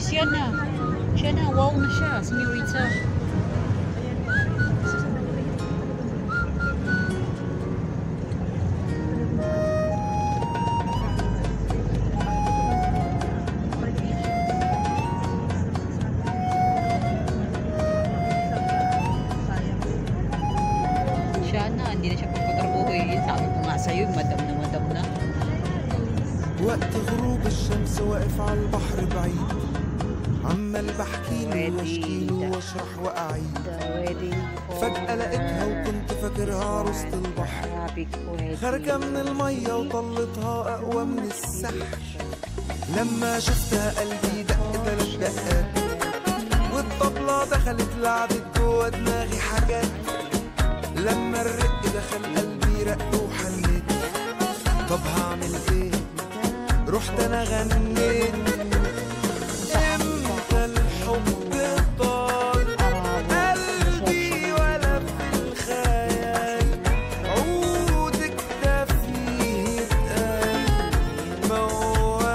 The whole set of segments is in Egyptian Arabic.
siya na. Siya na, wow na siya, senyorita. Siya na, hindi na siya pagpatrabuho eh. Sabi ko nga sa'yo, madam na madam na. وقت غروب الشمس واقف على البحر بعيد عمال بحكي له واشكي له واشرح واعيد The wedding فجأة لقيتها وكنت فاكرها عروسة البحر Arabic wedding. خارجة من المية وطلتها أقوى من السحر لما شفتها قلبي دق تلات دقات والطبلة دخلت لعبت جوا دماغي حاجات لما الرق دخل قلبي رق وحنيت طب هعمل ايه رحت انا غنيت امتى الحب طال قلبي ولا في الخيال عودك ده فيه اتقال موال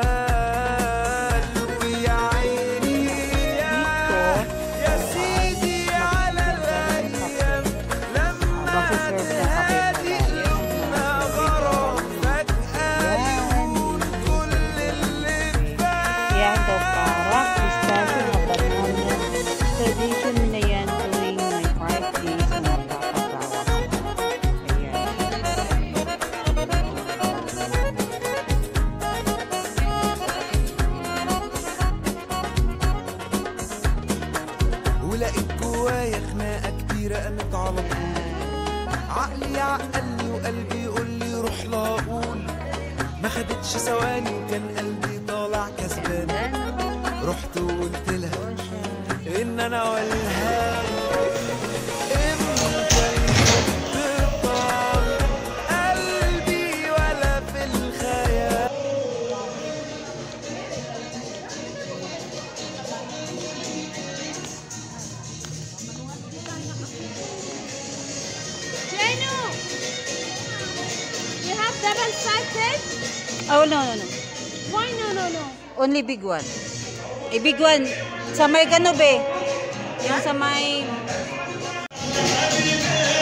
ويا عيني يا يا سيدي على الايام لما تهادي قلوبنا غرام فجأة يقول كل اللي Yan daw para pistache na banana. Tradition na yan tuwing may parties na magkakagawa. Ayan. ولقيت جوايا خناقة كبيرة قامت على طول عقلي يعقلني وقلبي يقول لي روح لا اقول ما خدتش ثواني وكان قلبي طالع كسبان رحت وقلت لها ان انا ولها امتى الحب طال قلبي ولا في الخيال Janu! You have double sided? Oh, no, no, no. Why no, no, no? Only big one. Eh, big one. Sa may gano be? Yung sa may...